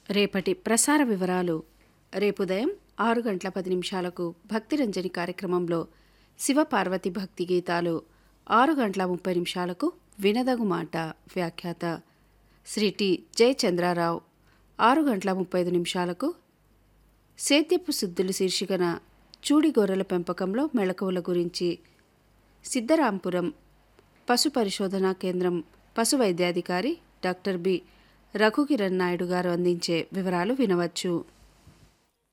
రేపటి ప్రసార వివరాలు రేపు ఉదయం ఆరు గంటల పది నిమిషాలకు భక్తిరంజని కార్యక్రమంలో శివపార్వతి భక్తి గీతాలు ఆరు గంటల ముప్పై నిమిషాలకు వినదగు మాట వ్యాఖ్యాత శ్రీ టి జయచంద్రారావు ఆరు గంటల ముప్పై ఐదు నిమిషాలకు సేద్యపు శుద్ధులు శీర్షికన చూడి గొర్రెల పెంపకంలో మెళకువల గురించి సిద్ధరాంపురం పశు పరిశోధనా కేంద్రం పశు వైద్యాధికారి డాక్టర్ బి రఘుకిరణ్ నాయుడు గారు అందించే వివరాలు వినవచ్చు